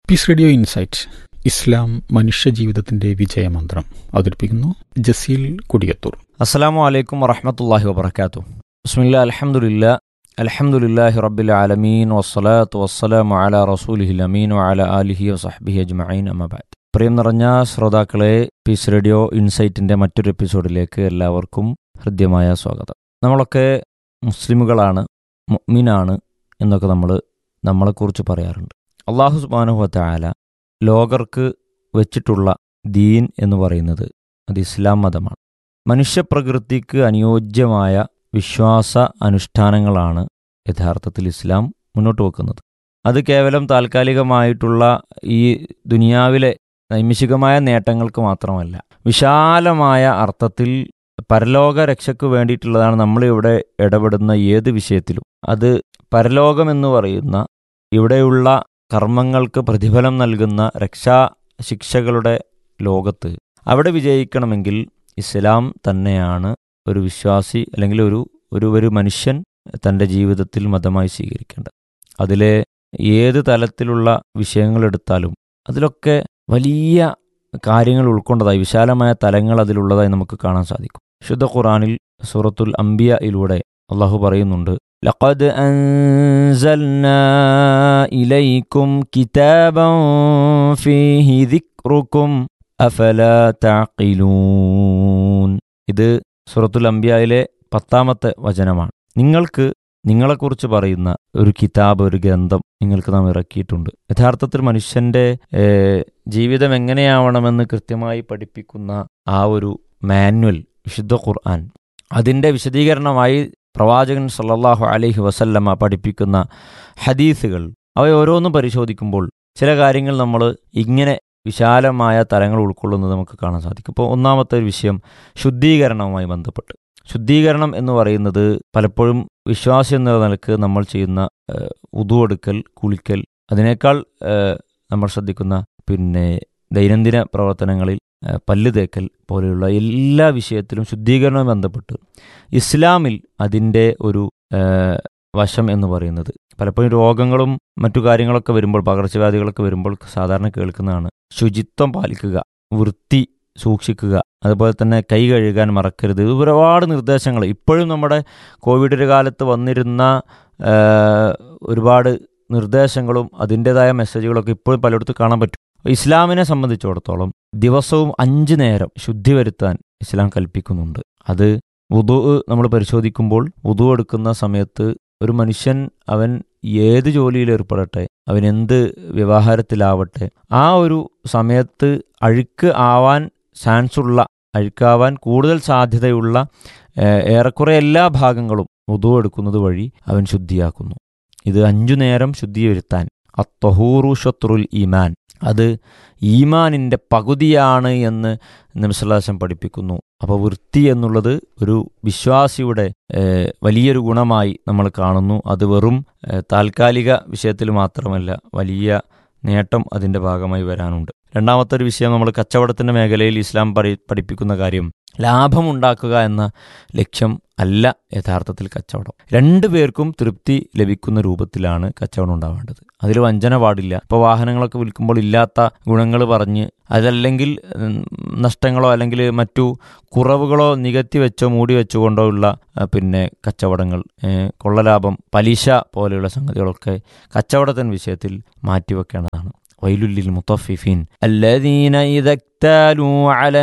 Piece radio insight Islam മനുഷ്യജീവിതത്തിന്റെ വിജയമന്ത്രം അവതരിപ്പിക്കുന്നു ജസീൽ കൊടിയത്തൂർ അസ്സലാമു അലൈക്കും വറഹമത്തല്ലാഹി വബർക്കാത്തു ബിസ്മില്ലാ അൽഹംദുലില്ലാ അൽഹംദുലില്ലാഹി റബ്ബിൽ ആലമീൻ വസ്സലാത്തു വസ്സലാമു അലാ റസൂലിഹിൽ അമീൻ വഅല ആലിഹി വസഹ്ബിഹി അജ്മഈൻ അമ്മബാദ് പ്രിയം നിറഞ്ഞ ശ്രോതാക്കളെ പീസ് റേഡിയോ ഇൻസൈറ്റിൻ്റെ മറ്റൊരു എപ്പിസോഡിലേക്ക് എല്ലാവർക്കും ഹൃദ്യമായ സ്വാഗതം നമ്മളൊക്കെ മുസ്ലിമുകളാണ് മുഅ്മിനാണ് എന്നൊക്കെ നമ്മൾ നമ്മളെക്കുറിച്ച് പറയാറുണ്ട് അള്ളാഹു സുബ്ഹാനഹു വതആല ലോകർക്ക് വെച്ചിട്ടുള്ള ദീൻ എന്ന് പറയുന്നത് അത് ഇസ്ലാം മതമാണ് മനുഷ്യപ്രകൃതിക്ക് അനുയോജ്യമായ വിശ്വാസ അനുഷ്ഠാനങ്ങളാണ് യഥാർത്ഥത്തിൽ ഇസ്ലാം മുന്നോട്ട് വെക്കുന്നത് അത് കേവലം താൽക്കാലികമായിട്ടുള്ള ഈ ദുനിയാവിലെ നൈമിഷികമായ നേട്ടങ്ങൾക്ക് മാത്രമല്ല വിശാലമായ അർത്ഥത്തിൽ പരലോക രക്ഷയ്ക്ക് വേണ്ടിയിട്ടുള്ളതാണ് നമ്മളിവിടെ ഇടപെടുന്ന ഏത് വിഷയത്തിലും അത് പരലോകമെന്ന് പറയുന്ന ഇവിടെയുള്ള കർമ്മങ്ങൾക്ക് പ്രതിഫലം നൽകുന്ന രക്ഷാ ശിക്ഷകളുടെ ലോകത്ത് അവിടെ വിജയിക്കണമെങ്കിൽ ഇസ്ലാം തന്നെയാണ് ഒരു വിശ്വാസി അല്ലെങ്കിൽ ഒരു ഒരു ഒരു മനുഷ്യൻ തൻ്റെ ജീവിതത്തിൽ മതമായി സ്വീകരിക്കേണ്ടത് അതിലെ ഏത് തലത്തിലുള്ള വിഷയങ്ങളെടുത്താലും അതിലൊക്കെ വലിയ കാര്യങ്ങൾ ഉൾക്കൊണ്ടതായി വിശാലമായ തലങ്ങൾ അതിലുള്ളതായി നമുക്ക് കാണാൻ സാധിക്കും ശുദ്ധ ഖുറാനിൽ സൂറത്തുൽ അംബിയയിലൂടെ അള്ളാഹു പറയുന്നുണ്ട് ലഖദ് അൻസൽനാ ഇലൈക്കും കിതാബൻ ഫീഹി ദിക്റുക്കും അഫലാ തഅഖിലൂൻ ഇത് സൂറത്തുൽ അംബിയയിലെ പത്താമത്തെ വചനമാണ് നിങ്ങൾക്ക് നിങ്ങളെക്കുറിച്ച് പറയുന്ന ഒരു കിതാബ് ഒരു ഗ്രന്ഥം നിങ്ങൾക്ക് നാം ഇറക്കിയിട്ടുണ്ട് യഥാർത്ഥത്തിൽ മനുഷ്യന്റെ ഏഹ്, ജീവിതം എങ്ങനെയാവണമെന്ന് കൃത്യമായി പഠിപ്പിക്കുന്ന ആ ഒരു മാനുവൽ വിശുദ്ധ ഖുർആൻ അതിൻ്റെ വിശദീകരണമായി പ്രവാചകൻ സല്ലല്ലാഹു അലൈഹി വസല്ലമ പഠിപ്പിക്കുന്ന ഹദീസുകൾ അവ ഓരോന്നും പരിശോധിക്കുമ്പോൾ ചില കാര്യങ്ങൾ നമ്മൾ ഇങ്ങനെ വിശാലമായ തലങ്ങൾ ഉൾക്കൊള്ളുന്നത് നമുക്ക് കാണാൻ സാധിക്കും ഇപ്പോൾ ഒന്നാമത്തെ ഒരു വിഷയം ശുദ്ധീകരണവുമായി ബന്ധപ്പെട്ട് ശുദ്ധീകരണം എന്ന് പറയുന്നത് പലപ്പോഴും വിശ്വാസി എന്ന നിലക്ക് നമ്മൾ ചെയ്യുന്ന ഏഹ്, ഉതു എടുക്കൽ കുളിക്കൽ അതിനേക്കാൾ ഏഹ്, നമ്മൾ ശ്രദ്ധിക്കുന്ന പിന്നെ ദൈനംദിന പ്രവർത്തനങ്ങളിൽ ഏഹ്, പല്ല് തേക്കൽ പോലെയുള്ള എല്ലാ വിഷയത്തിലും ശുദ്ധീകരണവുമായി ബന്ധപ്പെട്ട് ഇസ്ലാമിൽ അതിൻ്റെ ഒരു ഏഹ്, വശം എന്ന് പറയുന്നത് പലപ്പോഴും രോഗങ്ങളും മറ്റു കാര്യങ്ങളൊക്കെ വരുമ്പോൾ പകർച്ചവ്യാധികളൊക്കെ വരുമ്പോൾ സാധാരണ കേൾക്കുന്നതാണ് ശുചിത്വം പാലിക്കുക വൃത്തി സൂക്ഷിക്കുക അതുപോലെ തന്നെ കൈ കഴുകാൻ മറക്കരുത് ഇത് ഒരുപാട് നിർദ്ദേശങ്ങൾ ഇപ്പോഴും നമ്മുടെ കോവിഡ് ഒരു കാലത്ത് വന്നിരുന്ന ആ, ഒരുപാട് നിർദ്ദേശങ്ങളും അതിൻ്റെതായ മെസ്സേജുകളൊക്കെ ഇപ്പോഴും പലയിടത്തും കാണാൻ പറ്റും ഇസ്ലാമിനെ സംബന്ധിച്ചിടത്തോളം ദിവസവും അഞ്ച് നേരം ശുദ്ധി വരുത്താൻ ഇസ്ലാം കൽപ്പിക്കുന്നുണ്ട് അത് വുതു നമ്മൾ പരിശോധിക്കുമ്പോൾ വുതു എടുക്കുന്ന സമയത്ത് ഒരു മനുഷ്യൻ അവൻ ഏത് ജോലിയിൽ ഏർപ്പെടട്ടെ അവൻ എന്ത് വ്യവഹാരത്തിലാവട്ടെ ആ ഒരു സമയത്ത് അഴുക്ക് ആവാൻ ചാൻസുള്ള അഴുക്കാവാൻ കൂടുതൽ സാധ്യതയുള്ള ഏഹ്, ഏറെക്കുറെ എല്ലാ ഭാഗങ്ങളും വുതു എടുക്കുന്നത് വഴി അവൻ ശുദ്ധിയാക്കുന്നു ഇത് അഞ്ചു നേരം ശുദ്ധി വരുത്താൻ അത്തഹൂറു ഷത്രുൽ ഈമാൻ അത് ഈമാനിൻ്റെ പകുതിയാണ് എന്ന് നബിസ്വല്ലാസം പഠിപ്പിക്കുന്നു അപ്പോൾ വൃത്തി എന്നുള്ളത് ഒരു വിശ്വാസിയുടെ ഏഹ്, വലിയൊരു ഗുണമായി നമ്മൾ കാണുന്നു അത് വെറും ഏഹ്, താൽക്കാലിക വിഷയത്തിൽ മാത്രമല്ല വലിയ നേട്ടം അതിൻ്റെ ഭാഗമായി വരാനുണ്ട് രണ്ടാമത്തെ ഒരു വിഷയം നമ്മൾ കച്ചവടത്തിൻ്റെ മേഖലയിൽ ഇസ്ലാം പഠി പഠിപ്പിക്കുന്ന കാര്യം ലാഭമുണ്ടാക്കുക എന്ന ലക്ഷ്യം അല്ല യഥാർത്ഥത്തിൽ കച്ചവടം രണ്ടു പേർക്കും തൃപ്തി ലഭിക്കുന്ന രൂപത്തിലാണ് കച്ചവടം ഉണ്ടാവേണ്ടത് അതിൽ വഞ്ചന പാടില്ല ഇപ്പോൾ വാഹനങ്ങളൊക്കെ വിൽക്കുമ്പോൾ ഇല്ലാത്ത ഗുണങ്ങൾ പറഞ്ഞ് അതല്ലെങ്കിൽ ഉം, നഷ്ടങ്ങളോ അല്ലെങ്കിൽ മറ്റു കുറവുകളോ നികത്തി വെച്ചോ മൂടി വെച്ചുകൊണ്ടോ ഉള്ള ആ, പിന്നെ കച്ചവടങ്ങൾ ഏ, കൊള്ളലാഭം പലിശ പോലെയുള്ള സംഗതികളൊക്കെ കച്ചവടത്തിൻ്റെ വിഷയത്തിൽ മാറ്റിവെക്കേണ്ടതാണ് വൈലുല്ലിൽ മുത്തഫിഫീൻ الذين إذا اكتالوا على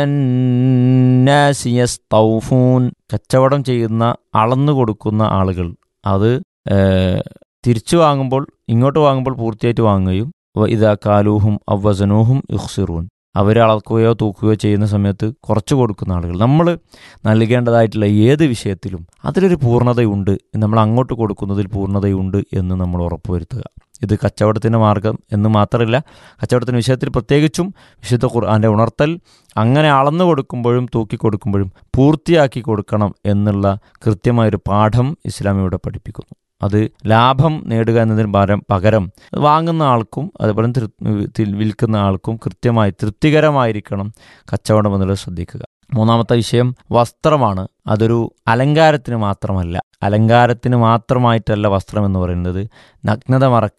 الناس يستوفون കച്ചവടം ചെയ്യുന്ന അളന്നു കൊടുക്കുന്ന ആളുകൾ അത് ഏഹ്, തിരിച്ചു വാങ്ങുമ്പോൾ ഇങ്ങോട്ട് വാങ്ങുമ്പോൾ പൂർത്തിയായിട്ട് വാങ്ങുകയും വ ഇതാ കാലൂഹും അവസനൂഹും യുഹ്സിറൂൻ അവർ അളക്കുകയോ തൂക്കുകയോ ചെയ്യുന്ന സമയത്ത് കുറച്ച് കൊടുക്കുന്ന ആളുകൾ നമ്മൾ നൽകേണ്ടതായിട്ടുള്ള ഏത് വിഷയത്തിലും അതിലൊരു പൂർണ്ണതയുണ്ട് നമ്മൾ അങ്ങോട്ട് കൊടുക്കുന്നതിൽ പൂർണ്ണതയുണ്ട് എന്ന് നമ്മൾ ഉറപ്പുവരുത്തുക ഇത് കച്ചവടത്തിൻ്റെ മാർഗം എന്ന് മാത്രമല്ല കച്ചവടത്തിൻ്റെ വിഷയത്തിൽ പ്രത്യേകിച്ചും വിശുദ്ധ ഖുർആൻ്റെ ഉണർത്തൽ അങ്ങനെ അളന്നു കൊടുക്കുമ്പോഴും തൂക്കി കൊടുക്കുമ്പോഴും പൂർത്തിയാക്കി കൊടുക്കണം എന്നുള്ള കൃത്യമായൊരു പാഠം ഇസ്ലാം ഇവിടെ പഠിപ്പിക്കുന്നു അത് ലാഭം നേടുക എന്നതിന് പകരം പകരം വാങ്ങുന്ന ആൾക്കും അതുപോലെ തൃ- തി- വിൽക്കുന്ന ആൾക്കും കൃത്യമായി തൃപ്തികരമായിരിക്കണം കച്ചവടം എന്നുള്ളത് ശ്രദ്ധിക്കുക മൂന്നാമത്തെ വിഷയം വസ്ത്രമാണ് അതൊരു അലങ്കാരത്തിന് മാത്രമല്ല അലങ്കാരത്തിന് മാത്രമായിട്ടല്ല വസ്ത്രം എന്ന് പറയുന്നത് നഗ്നത മറക്കാൻ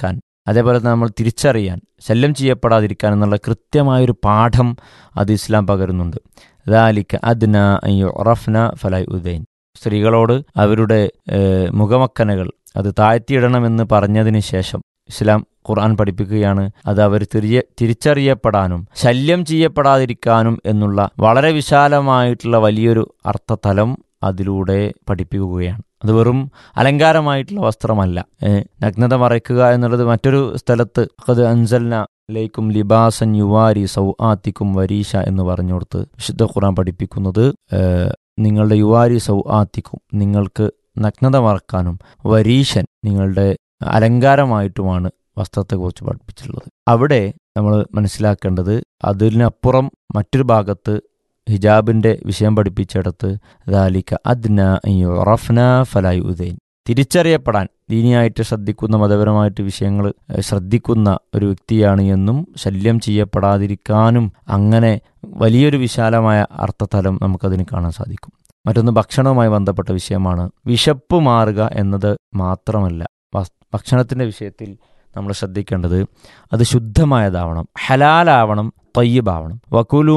അതേപോലെ തന്നെ നമ്മൾ തിരിച്ചറിയാൻ ശല്യം ചെയ്യപ്പെടാതിരിക്കാൻ എന്നുള്ള കൃത്യമായൊരു പാഠം അത് ഇസ്ലാം പകരുന്നുണ്ട് ദാലിക്ക അദ്ന റഫ്ന ഫലായ് ഉദൈൻ സ്ത്രീകളോട് അവരുടെ ഏഹ്, മുഖമക്കനകൾ അത് താഴ്ത്തിയിടണമെന്ന് പറഞ്ഞതിന് ശേഷം ഇസ്ലാം ഖുർആൻ പഠിപ്പിക്കുകയാണ് അത് അവർ തിരിയ തിരിച്ചറിയപ്പെടാനും ശല്യം ചെയ്യപ്പെടാതിരിക്കാനും എന്നുള്ള വളരെ വിശാലമായിട്ടുള്ള വലിയൊരു അർത്ഥതലം അതിലൂടെ പഠിപ്പിക്കുകയാണ് അത് വെറും അലങ്കാരമായിട്ടുള്ള വസ്ത്രമല്ല ഏ, നഗ്നത മറയ്ക്കുക എന്നുള്ളത് മറ്റൊരു സ്ഥലത്ത് അത് അൻസൽന ലേക്കും ലിബാസൻ യുവാരി സൗ ആത്തിക്കും വരീഷ എന്ന് പറഞ്ഞുകൊടുത്ത് വിശുദ്ധ ഖുർആൻ പഠിപ്പിക്കുന്നത് ഏ, നിങ്ങളുടെ യുവാരി സൗ ആത്തിക്കും നിങ്ങൾക്ക് നഗ്നത മറക്കാനും വരീഷൻ നിങ്ങളുടെ അലങ്കാരമായിട്ടുമാണ് വസ്ത്രത്തെക്കുറിച്ച് പഠിപ്പിച്ചിട്ടുള്ളത് അവിടെ നമ്മൾ മനസ്സിലാക്കേണ്ടത് അതിനപ്പുറം മറ്റൊരു ഭാഗത്ത് ഹിജാബിന്റെ വിഷയം പഠിപ്പിച്ചിടത്ത് ദാലിക്ക അദ്ന റഫ്ന ഫലായ് ഉദൈൻ തിരിച്ചറിയപ്പെടാൻ ദീനിയായിട്ട് ശ്രദ്ധിക്കുന്ന മതപരമായിട്ട് വിഷയങ്ങൾ ഏഹ്, ശ്രദ്ധിക്കുന്ന ഒരു വ്യക്തിയാണ് എന്നും ശല്യം ചെയ്യപ്പെടാതിരിക്കാനും അങ്ങനെ വലിയൊരു വിശാലമായ അർത്ഥതലം നമുക്കതിന് കാണാൻ സാധിക്കും മറ്റൊന്ന് ഭക്ഷണവുമായി ബന്ധപ്പെട്ട വിഷയമാണ് വിശപ്പ് മാറുക എന്നത് മാത്രമല്ല വസ്- ഭക്ഷണത്തിന്റെ വിഷയത്തിൽ നമ്മൾ ശ്രദ്ധിക്കേണ്ടത് അത് ശുദ്ധമായതാവണം ഹലാലാവണം തയ്യബാവണം വകുലൂ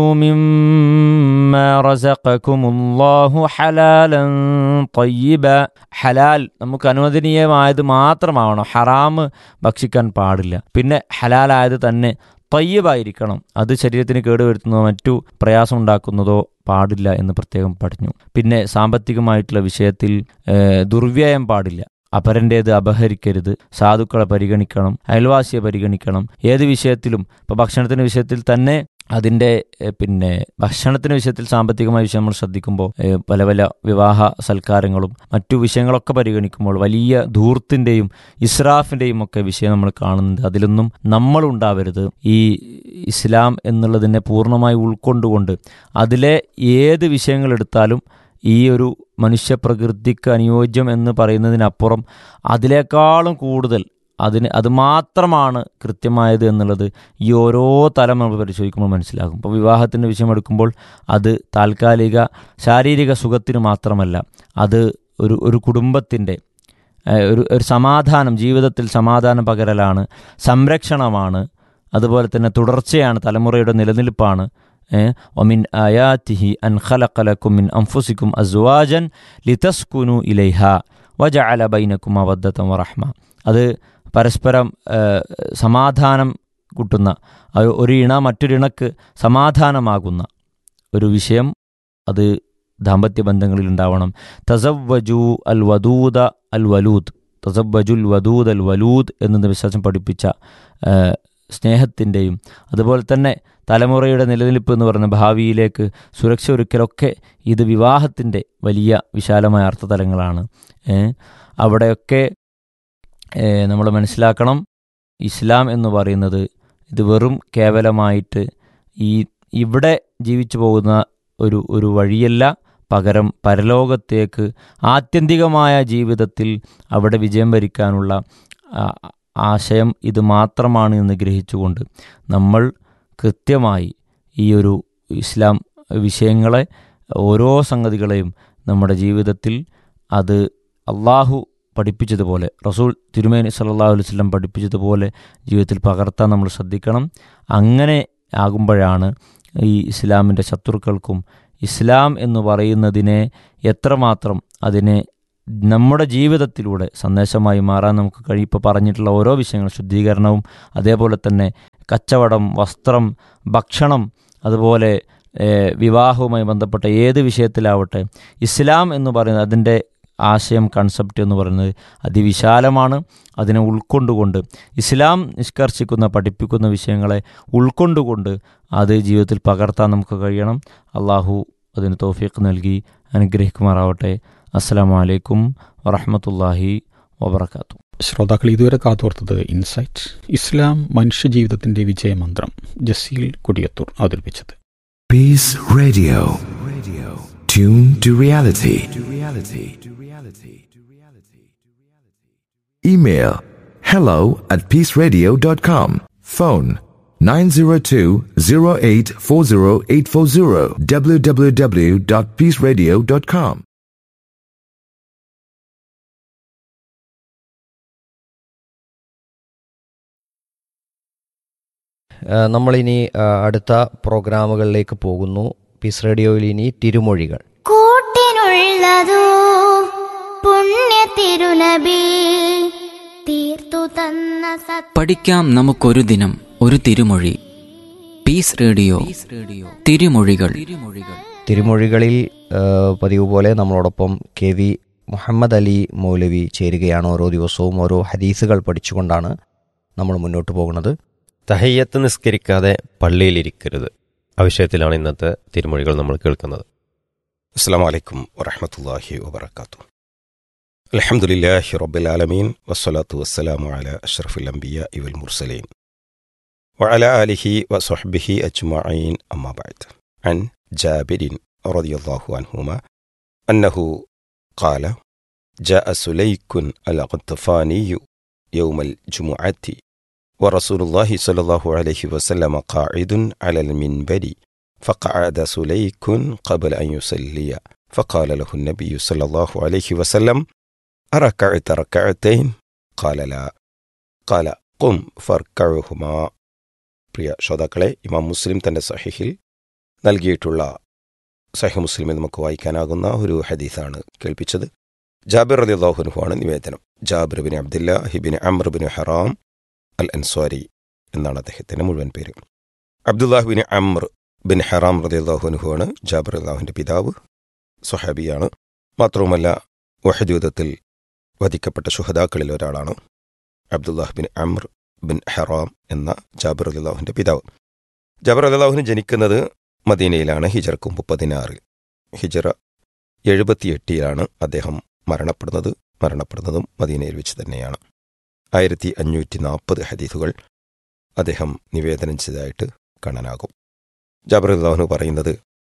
മിമ്മ റസഖകുമുല്ലാഹു ഹലാലൻ തയ്യിബ ഹലാൽ നമുക്ക് അനുവദനീയമായത് മാത്രമാവണം ഹറാം ഭക്ഷിക്കാൻ പാടില്ല പിന്നെ ഹലാലായത് തന്നെ തയ്യബായിരിക്കണം അത് ശരീരത്തിന് കേടുവരുത്തുന്നതോ മറ്റു പ്രയാസം ഉണ്ടാക്കുന്നതോ പാടില്ല എന്ന് പ്രത്യേകം പഠിഞ്ഞു പിന്നെ സാമ്പത്തികമായിട്ടുള്ള വിഷയത്തിൽ ഏഹ്, ദുർവ്യയം പാടില്ല അപരൻ്റേത് അപഹരിക്കരുത് സാധുക്കളെ പരിഗണിക്കണം അയൽവാസിയെ പരിഗണിക്കണം ഏത് വിഷയത്തിലും ഇപ്പോൾ ഭക്ഷണത്തിന്റെ വിഷയത്തിൽ തന്നെ അതിൻ്റെ ഏഹ്, പിന്നെ ഭക്ഷണത്തിന്റെ വിഷയത്തിൽ സാമ്പത്തികമായ വിഷയം നമ്മൾ ശ്രദ്ധിക്കുമ്പോൾ ഏഹ്, പല പല വിവാഹ സൽക്കാരങ്ങളും മറ്റു വിഷയങ്ങളൊക്കെ പരിഗണിക്കുമ്പോൾ വലിയ ധൂർത്തിൻ്റെയും ഇസ്രാഫിൻ്റെയും ഒക്കെ വിഷയം നമ്മൾ കാണുന്നുണ്ട് അതിലൊന്നും നമ്മൾ ഉണ്ടാവരുത് ഈ ഇസ്ലാം എന്നുള്ളതിനെ പൂർണ്ണമായി ഉൾക്കൊണ്ടുകൊണ്ട് അതിലെ ഏത് വിഷയങ്ങൾ എടുത്താലും ഈ ഒരു മനുഷ്യപ്രകൃതിക്ക് അനുയോജ്യം എന്ന് പറയുന്നതിനപ്പുറം അതിനേക്കാളും കൂടുതൽ അതിന് അത് മാത്രമാണ് കൃത്യമായത് എന്നുള്ളത് ഈ ഓരോ തലം നമ്മൾ പരിശോധിക്കുമ്പോൾ മനസ്സിലാകും ഇപ്പോൾ വിവാഹത്തിൻ്റെ വിഷയം എടുക്കുമ്പോൾ അത് താൽക്കാലിക ശാരീരിക സുഖത്തിന് മാത്രമല്ല അത് ഒരു ഒരു കുടുംബത്തിൻ്റെ ഏഹ്, ഒരു ഒരു സമാധാനം ജീവിതത്തിൽ സമാധാനം പകരലാണ് സംരക്ഷണമാണ് അതുപോലെ തന്നെ തുടർച്ചയാണ് തലമുറയുടെ നിലനിൽപ്പാണ് ഏഹ്, ഒമിൻ ആയാത്തിഹി അൻ ഖലഖലക്കും മിൻ അംഫുസിക്കും അസ്വാജൻ ലിതസ്കുനു ഇലൈഹ വജഅല ബൈനക്കും അവദ്ദത്തം വറഹ്മ അത് പരസ്പരം ഏഹ്, സമാധാനം കൂട്ടുന്ന അത് ഒരു ഇണ മറ്റൊരിണക്ക് സമാധാനമാകുന്ന ഒരു വിഷയം അത് ദാമ്പത്യ ബന്ധങ്ങളിൽ ഉണ്ടാവണം തസവ്വജു അൽ വദൂദ അൽ വലൂദ് തസവ്വജുൽ വദൂദ് അൽ വലൂദ് എന്ന വിശ്വാസം പഠിപ്പിച്ച ഏഹ്, സ്നേഹത്തിൻ്റെയും അതുപോലെ തന്നെ തലമുറയുടെ നിലനിൽപ്പ് എന്ന് പറയുന്ന ഭാവിയിലേക്ക് സുരക്ഷ ഒരുക്കലൊക്കെ ഇത് വിവാഹത്തിൻ്റെ വലിയ വിശാലമായ അർത്ഥതലങ്ങളാണ് ഏഹ്, അവിടെയൊക്കെ നമ്മൾ മനസ്സിലാക്കണം ഇസ്ലാം എന്ന് പറയുന്നത് ഇത് വെറും കേവലമായിട്ട് ഈ ഇവിടെ ജീവിച്ചു പോകുന്ന ഒരു ഒരു വഴിയല്ല പകരം പരലോകത്തേക്ക് ആത്യന്തികമായ ജീവിതത്തിൽ അവിടെ വിജയം വരിക്കാനുള്ള ആ, ആശയം ഇത് മാത്രമാണ് എന്ന് ഗ്രഹിച്ചുകൊണ്ട് നമ്മൾ കൃത്യമായി ഈ ഒരു ഇസ്ലാം വിഷയങ്ങളെ ഓരോ സംഗതികളെയും നമ്മുടെ ജീവിതത്തിൽ അത് അള്ളാഹു പഠിപ്പിച്ചതുപോലെ റസൂൽ തിരുമേനി സല്ലല്ലാഹു അലൈഹി വസല്ലം പഠിപ്പിച്ചതുപോലെ ജീവിതത്തിൽ പകർത്താൻ നമ്മൾ ശ്രദ്ധിക്കണം അങ്ങനെ ആകുമ്പോഴാണ് ഈ ഇസ്ലാമിൻ്റെ ശത്രുക്കൾക്കും ഇസ്ലാം എന്ന് പറയുന്നതിനെ എത്രമാത്രം അതിനെ നമ്മുടെ ജീവിതത്തിലൂടെ സന്ദേശമായി മാറാൻ നമുക്ക് കഴിയും ഇപ്പോൾ പറഞ്ഞിട്ടുള്ള ഓരോ വിഷയങ്ങൾ ശുദ്ധീകരണവും അതേപോലെ തന്നെ കച്ചവടം വസ്ത്രം ഭക്ഷണം അതുപോലെ ഏഹ്, വിവാഹവുമായി ബന്ധപ്പെട്ട ഏത് വിഷയത്തിലാവട്ടെ ഇസ്ലാം എന്ന് പറയുന്നത് അതിൻ്റെ ആശയം കൺസെപ്റ്റ് എന്ന് പറയുന്നത് അതിവിശാലമാണ് അതിനെ ഉൾക്കൊണ്ടുകൊണ്ട് ഇസ്ലാം നിഷ്കർഷിക്കുന്ന പഠിപ്പിക്കുന്ന വിഷയങ്ങളെ ഉൾക്കൊണ്ടുകൊണ്ട് അത് ജീവിതത്തിൽ പകർത്താൻ നമുക്ക് കഴിയണം അള്ളാഹു അതിന് തോഫീക്ക് നൽകി അനുഗ്രഹിക്കുമാറാവട്ടെ അസ്സാം വലൈക്കും വറഹമത്തല്ലാഹി വബർക്കാത്തു ശ്രോതാക്കൾ ഇതുവരെ കാതോർത്തത് ഇൻസൈറ്റ് ഇസ്ലാം മനുഷ്യജീവിതത്തിന്റെ വിജയമന്ത്രം ജസീൽ കൊടിയത്തൂർ അവതരിപ്പിച്ചത് Peace Radio. Radio. Tune to reality. To reality. To reality. To reality. Email hello at peaceradio.com. Phone 902-0840840 www.peaceradio.com. ആ, നമ്മളിനി ആ, അടുത്ത പ്രോഗ്രാമുകളിലേക്ക് പോകുന്നു പീസ് റേഡിയോയിൽ ഇനി തിരുമൊഴികൾ കൂട്ടിനുള്ളതോ പുണ്യ തിരുനബി തീർത്തു തന്ന സത് പഠിക്കാം നമുക്കൊരു ദിനം ഒരു തിരുമൊഴി പീസ് റേഡിയോ തിരുമൊഴികൾ തിരുമൊഴികളിൽ ആ, പതിവ് പോലെ നമ്മളോടൊപ്പം കെ വി മുഹമ്മദ് അലി മൗലവി ചേരുകയാണ് ഓരോ ദിവസവും ഓരോ ഹദീസുകൾ പഠിച്ചുകൊണ്ടാണ് നമ്മൾ മുന്നോട്ട് പോകുന്നത് തഹയ്യത്ത് നിസ്കരിക്കാതെ പള്ളിയിലിരിക്കരുത് ആ വിഷയത്തിലാണ് ഇന്നത്തെ തിരുമൊഴികൾ നമ്മൾ കേൾക്കുന്നത് അസ്സാം വലൈക്കും വറഹമത്തല്ലാഹി വബർക്കാത്തു അലഹമുല്ലാഹി റബ്ബുലാലമീൻ വസ്സലാത്തു വസ്സലാമു അല അഷ്റഫുൽ അംബിയ ഇവൽ മുർസലീൻ وعلى آله وصحبه أجمعين أما بعد عن جابر رضي الله عنهما أنه قال جاء سليك الغطفاني يوم الجمعة ورسول الله صلى الله عليه وسلم قاعد على المنبر فقعد سليك قبل أن يصلي فقال له النبي صلى الله عليه وسلم أركعت ركعتين قال لا قال قم فاركعهما പ്രിയ ശ്രോതാക്കളെ ഇമാം മുസ്ലിം തന്റെ സഹിഹിൽ നൽകിയിട്ടുള്ള സഹി മുസ്ലിമിൽ നമുക്ക് വായിക്കാനാകുന്ന ഒരു ഹദീസാണ് കേൾപ്പിച്ചത് ജാബിർ അലി അള്ളാഹുനുഹുവാണ് നിവേദനം ജാബിർ ബിൻ അബ്ദുല്ല ഹിബിൻ അമ്ര ബിൻ ഹറാം അൽ അൻസ്വാരി എന്നാണ് അദ്ദേഹത്തിന്റെ മുഴുവൻ പേര് അബ്ദുല്ലാഹ് ബിൻ അമ്ര ബിൻ ഹറാം റതി അള്ളാഹുനുഹുവാണ് ജാബിർ അള്ളാഹുവിന്റെ പിതാവ് സ്വഹാബിയാണ് മാത്രവുമല്ല വഹദ് യുദ്ധത്തിൽ വധിക്കപ്പെട്ട ശുഹദാക്കളിൽ ഒരാളാണ് അബ്ദുല്ലാഹ് ബിൻ അമ്ർ ബിൻ ഹറാം എന്ന ജാബിർ അള്ളാഹുവിന്റെ പിതാവ് ജാബിർ അള്ളാഹുവിന് ജനിക്കുന്നത് മദീനയിലാണ് ഹിജറക്ക് മുമ്പ് പതിനാറിൽ ഹിജറ എഴുപത്തിയെട്ടിലാണ് അദ്ദേഹം മരണപ്പെടുന്നത് മരണപ്പെടുന്നതും മദീനയിൽ വെച്ച് തന്നെയാണ് ആയിരത്തി അഞ്ഞൂറ്റി നാൽപ്പത് ഹദീസുകൾ അദ്ദേഹം നിവേദനം ചെയ്തതായിട്ട് കാണാനാകും ജാബിർ അള്ളാഹുന് പറയുന്നത്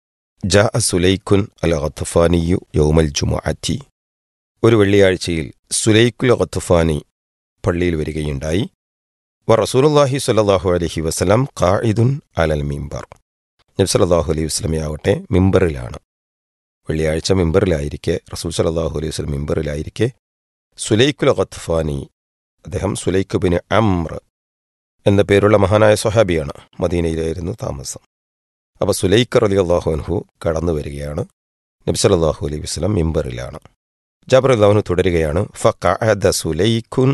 ജാ സുലൈഖുൻ അൽ ഖത്തഫാനിയു യൗമൽ ജുമുഅത്തി ഒരു വെള്ളിയാഴ്ചയിൽ സുലൈഖുൽ ഖത്തഫാനി പള്ളിയിൽ വരികയുണ്ടായി വ റസൂലുള്ളാഹി സ്വല്ലല്ലാഹു അലൈഹി വസല്ലം ഖാഇദുൻ അലൽ മിമ്പർ നബി സല്ലല്ലാഹു അലൈഹി വസല്ലമയാവട്ടെ മിമ്പറിലാണ് വെള്ളിയാഴ്ച മിമ്പറിലായിരിക്കെ റസൂൽ സല്ലല്ലാഹു അലൈഹി വസല്ലം മിമ്പറിലായിരിക്കെ സുലൈഖുൽ ഖത്ഫാനി അദ്ദേഹം സുലൈഖ് ബിൻ അമ്ര എന്ന പേരുള്ള മഹാനായ സ്വഹാബിയാണ് മദീനയിലായിരുന്നു താമസം അപ്പോൾ സുലൈഖ് റളിയല്ലാഹു അൻഹു കടന്നു വരികയാണ് നബി സല്ലല്ലാഹു അലൈഹി വസല്ലം മിമ്പറിലാണ് ജാബർ അള്ളാഹുന് തുടരുകയാണ് ഫഖഅദ സുലൈഖുൻ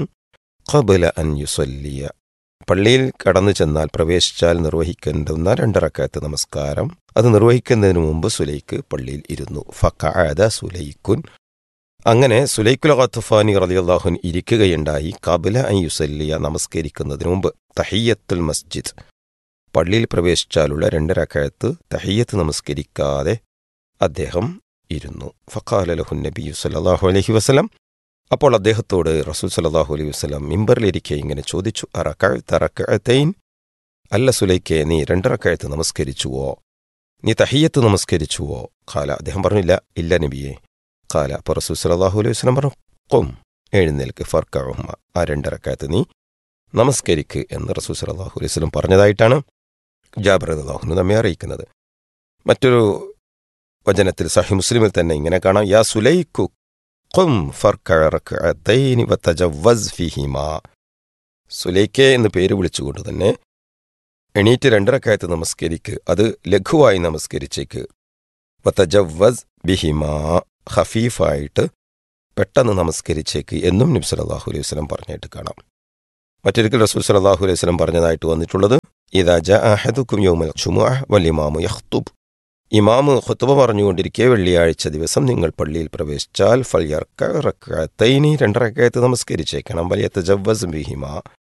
ഖബല അൻ യുസല്ലിയ പള്ളിയിൽ കടന്നു ചെന്നാൽ പ്രവേശിച്ചാൽ നിർവഹിക്കേണ്ടുന്ന രണ്ടറക്കാലത്ത് നമസ്കാരം അത് നിർവഹിക്കുന്നതിന് മുമ്പ് സുലൈക്ക് പള്ളിയിൽ ഇരുന്നു ഫഖഅദ സുലൈക്കുൻ അങ്ങനെ സുലൈക്കുൽ ഖത്തുഫാനി റളിയല്ലാഹുൻ ഇരിക്കുകയുണ്ടായി കബല അൻ യുസല്ലിയ നമസ്കരിക്കുന്നതിന് മുമ്പ് തഹിയ്യത്തുൽ മസ്ജിദ് പള്ളിയിൽ പ്രവേശിച്ചാലുള്ള രണ്ടരക്കാലത്ത് തഹിയ്യത്ത് നമസ്കരിക്കാതെ അദ്ദേഹം ഇരുന്നു ഫഖാല ലഹു നബിയു സല്ലല്ലാഹു അലൈഹി വസല്ലം അപ്പോൾ അദ്ദേഹത്തോട് റസൂൽ സല്ലല്ലാഹു അലൈഹി വസല്ലം മിമ്പറിലിരിക്കെ ഇങ്ങനെ ചോദിച്ചു അറക്കഴത്തറക്കഴത്തൈൻ അല്ല സുലൈക്കെ നീ രണ്ടറക്കഴത്ത് നമസ്കരിച്ചുവോ നീ തഹിയത്ത് നമസ്കരിച്ചുവോ ഖാല അദ്ദേഹം പറഞ്ഞില്ല ഇല്ല നബിയെ ഖാല അപ്പോൾ റസൂൽ സല്ലല്ലാഹു അലൈഹി വസല്ലം പറഞ്ഞു കൊം എഴുന്നേൽക്ക് ഫർക്കഴുഹുമ ആ രണ്ടറക്കഴത്ത് നീ നമസ്കരിക്ക് എന്ന് റസൂൽ സല്ലല്ലാഹു അലൈഹി വസല്ലം പറഞ്ഞതായിട്ടാണ് ജാബർ അള്ളാഹുന് നമ്മെ അറിയിക്കുന്നത് മറ്റൊരു വചനത്തിൽ സഹി മുസ്ലിമിൽ തന്നെ ഇങ്ങനെ കാണാം യാ സുലൈക്കു ഖും ഫർക്കഅ റക്അത്തൈനി വതജവ്വസ് ഫീഹിമാ സുലൈക്കെ എന്ന് പേര് വിളിച്ചുകൊണ്ട് തന്നെ എണീറ്റ് രണ്ടരക്കായത്ത് നമസ്കരിക്ക് അത് ലഘുവായി നമസ്കരിച്ചേക്ക് വതജവ്വസ് ബിഹിമാ ഹഫീഫായിട്ട് പെട്ടെന്ന് നമസ്കരിച്ചേക്ക് എന്നും നബി സല്ലല്ലാഹു അലൈഹി വസല്ലം പറഞ്ഞായിട്ട് കാണാം മറ്റൊരിക്കൽ റസൂൽ സല്ലല്ലാഹു അലൈഹി വസല്ലം പറഞ്ഞതായിട്ട് വന്നിട്ടുള്ളത് ഇദാ ജാ അഹദുക്കും യൗമൽ ജുമുഅ വൽ ഇമാമു യഖ്തുബ് ഇമാമ് ഖുത്ബ പറഞ്ഞുകൊണ്ടിരിക്കെ വെള്ളിയാഴ്ച ദിവസം നിങ്ങൾ പള്ളിയിൽ പ്രവേശിച്ചാൽ ഫൽയർക്കൈനി രണ്ടരക്കയത്ത് നമസ്കരിച്ചേക്കണം വലിയ ജവ്വസ് ബിഹിമ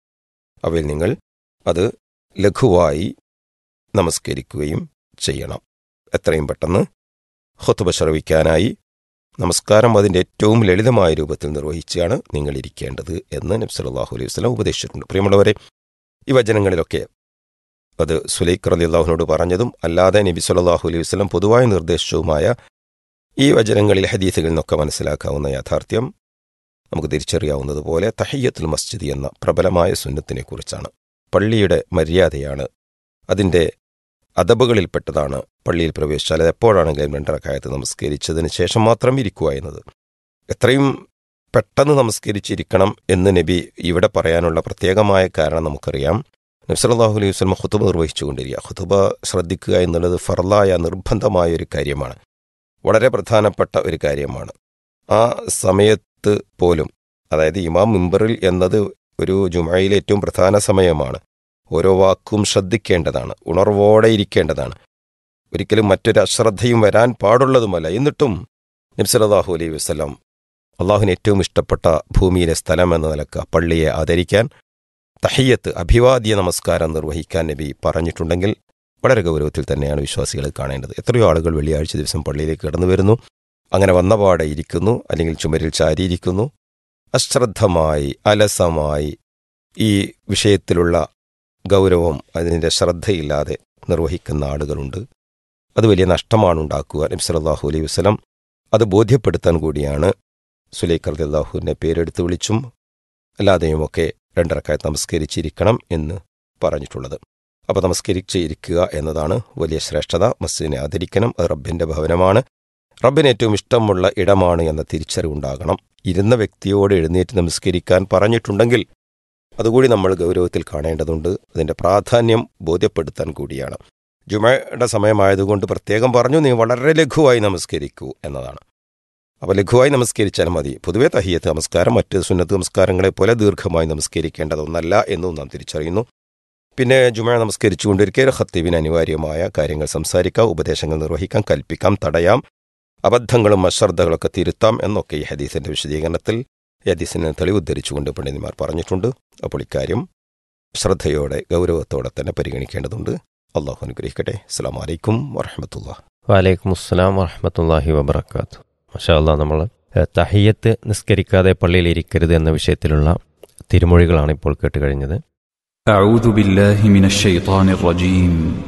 അവയിൽ നിങ്ങൾ അത് ലഘുവായി നമസ്കരിക്കുകയും ചെയ്യണം എത്രയും പെട്ടെന്ന് ഖുത്ബ ശ്രവിക്കാനായി നമസ്കാരം അതിൻ്റെ ഏറ്റവും ലളിതമായ രൂപത്തിൽ നിർവഹിച്ചാണ് നിങ്ങൾ ഇരിക്കേണ്ടത് എന്ന് നബി സല്ലല്ലാഹു അലൈഹി വസല്ലം ഉപദേശിച്ചിട്ടുണ്ട് പ്രിയമുള്ളവരെ ഈ വചനങ്ങളിലൊക്കെ അത് സുലൈഖ് റലി അള്ളാഹുവിനോട് പറഞ്ഞതും അല്ലാതെ നബി സല്ലല്ലാഹു അലൈഹി വസല്ലം പൊതുവായി നിർദ്ദേശിച്ചതുമായ ഈ വചനങ്ങളിൽ ഹദീസുകളിൽ നിന്നൊക്കെ മനസ്സിലാക്കാവുന്ന യാഥാർത്ഥ്യം നമുക്ക് തിരിച്ചറിയാവുന്നതുപോലെ തഹയ്യത്തുൽ മസ്ജിദ് എന്ന പ്രബലമായ സുന്നത്തിനെക്കുറിച്ചാണ് പള്ളിയുടെ മര്യാദയാണ് അതിൻ്റെ അദബുകളിൽപ്പെട്ടതാണ് പള്ളിയിൽ പ്രവേശിച്ചാൽ അത് എപ്പോഴാണെങ്കിലും രണ്ടരക്കായത്ത് നമസ്കരിച്ചതിന് ശേഷം മാത്രം ഇരിക്കുക എന്നത് എത്രയും പെട്ടെന്ന് നമസ്കരിച്ചിരിക്കണം എന്ന് നബി ഇവിടെ പറയാനുള്ള പ്രത്യേകമായ കാരണം നമുക്കറിയാം നബ്സലാഹു അലൈഹി വസ്ലം ഖുതുബ നിർവഹിച്ചുകൊണ്ടിരിക്കുക ഖുതുബ ശ്രദ്ധിക്കുക എന്നുള്ളത് ഫർലായ നിർബന്ധമായ ഒരു കാര്യമാണ് വളരെ പ്രധാനപ്പെട്ട ഒരു കാര്യമാണ് ആ സമയത്ത് പോലും അതായത് ഇമാം മിമ്പറിൽ എന്നത് ഒരു ജുമയിലെ ഏറ്റവും പ്രധാന സമയമാണ് ഓരോ വാക്കും ശ്രദ്ധിക്കേണ്ടതാണ് ഉണർവോടെ ഇരിക്കേണ്ടതാണ് ഒരിക്കലും മറ്റൊരു അശ്രദ്ധയും വരാൻ പാടുള്ളതുമല്ല എന്നിട്ടും നബ്സലാഹു അലൈഹി വസ്ലം അള്ളാഹുവിന് ഏറ്റവും ഇഷ്ടപ്പെട്ട ഭൂമിയിലെ സ്ഥലം എന്ന നിലക്ക് ആ പള്ളിയെ ആദരിക്കാൻ തഹയ്യത്ത് അഭിവാദ്യ നമസ്കാരം നിർവഹിക്കാൻ നബി പറഞ്ഞിട്ടുണ്ടെങ്കിൽ വളരെ ഗൗരവത്തിൽ തന്നെയാണ് വിശ്വാസികൾ കാണേണ്ടത് എത്രയോ ആളുകൾ വെള്ളിയാഴ്ച ദിവസം പള്ളിയിലേക്ക് കടന്നു വരുന്നു അങ്ങനെ വന്നപാടെ ഇരിക്കുന്നു അല്ലെങ്കിൽ ചുമരിൽ ചാരിയിരിക്കുന്നു അശ്രദ്ധമായി അലസമായി ഈ വിഷയത്തിലുള്ള ഗൗരവം അതിൻ്റെ ശ്രദ്ധയില്ലാതെ നിർവഹിക്കുന്ന ആളുകളുണ്ട് അത് വലിയ നഷ്ടമാണ് ഉണ്ടാക്കുക നബി സല്ലല്ലാഹു അലൈഹി വസല്ലം അത് ബോധ്യപ്പെടുത്താൻ കൂടിയാണ് സുലൈഖ് റളിയല്ലാഹുവിനെ പേരെടുത്ത് വിളിച്ചും അല്ലാതെയുമൊക്കെ രണ്ടരക്കായത്ത് നമസ്കരിച്ചിരിക്കണം എന്ന് പറഞ്ഞിട്ടുള്ളത് അപ്പോൾ നമസ്കരിച്ചിരിക്കുക എന്നതാണ് വലിയ ശ്രേഷ്ഠത മസ്ജിദിനെ ആദരിക്കണം അത് റബ്ബിൻ്റെ ഭവനമാണ് റബ്ബിന് ഏറ്റവും ഇഷ്ടമുള്ള ഇടമാണ് എന്ന തിരിച്ചറിവുണ്ടാകണം ഇരുന്ന വ്യക്തിയോട് എഴുന്നേറ്റ് നമസ്കരിക്കാൻ പറഞ്ഞിട്ടുണ്ടെങ്കിൽ അതുകൂടി നമ്മൾ ഗൗരവത്തിൽ കാണേണ്ടതുണ്ട് അതിൻ്റെ പ്രാധാന്യം ബോധ്യപ്പെടുത്താൻ കൂടിയാണ് ജുമയുടെ സമയമായതുകൊണ്ട് പ്രത്യേകം പറഞ്ഞു നീ വളരെ ലഘുവായി നമസ്കരിക്കൂ എന്നതാണ് അപ്പോൾ ലഘുവായി നമസ്കരിച്ചാൽ മതി പൊതുവേ തഹിയത്ത് നമസ്കാരം മറ്റ് സുന്നത്ത് നമസ്കാരങ്ങളെ പോലെ ദീർഘമായി നമസ്കരിക്കേണ്ടതൊന്നല്ല എന്നും നാം തിരിച്ചറിയുന്നു പിന്നെ ജുമ നമസ്കരിച്ചുകൊണ്ടിരിക്കെ ഖത്തീബിന് അനിവാര്യമായ കാര്യങ്ങൾ സംസാരിക്കാം ഉപദേശങ്ങൾ നിർവഹിക്കാം കൽപ്പിക്കാം തടയാം അബദ്ധങ്ങളും അശ്രദ്ധകളൊക്കെ തിരുത്താം എന്നൊക്കെ ഈ ഹദീസിന്റെ വിശദീകരണത്തിൽ ഈ ഹദീസിനെ തെളിവ് ഉദ്ധരിച്ചുകൊണ്ട് പണ്ഡിതന്മാർ പറഞ്ഞിട്ടുണ്ട് അപ്പോൾ ഇക്കാര്യം ശ്രദ്ധയോടെ ഗൗരവത്തോടെ തന്നെ പരിഗണിക്കേണ്ടതുണ്ട് അള്ളാഹു അനുഗ്രഹിക്കട്ടെ അസ്സാം വലൈക്കും വറഹമത്തുള്ള വാലൈക്കും അസ്സലാം വറഹമത്തല്ലാഹി വബർക്കാത്തു മഷാ അല്ലാ നമ്മൾ തഹിയത്ത് നിസ്കരിക്കാതെ പള്ളിയിൽ ഇരിക്കരുത് എന്ന വിഷയത്തിലുള്ള തിരുമൊഴികളാണ് ഇപ്പോൾ കേട്ട് കഴിഞ്ഞത് أعوذ بالله من الشيطان الرجيم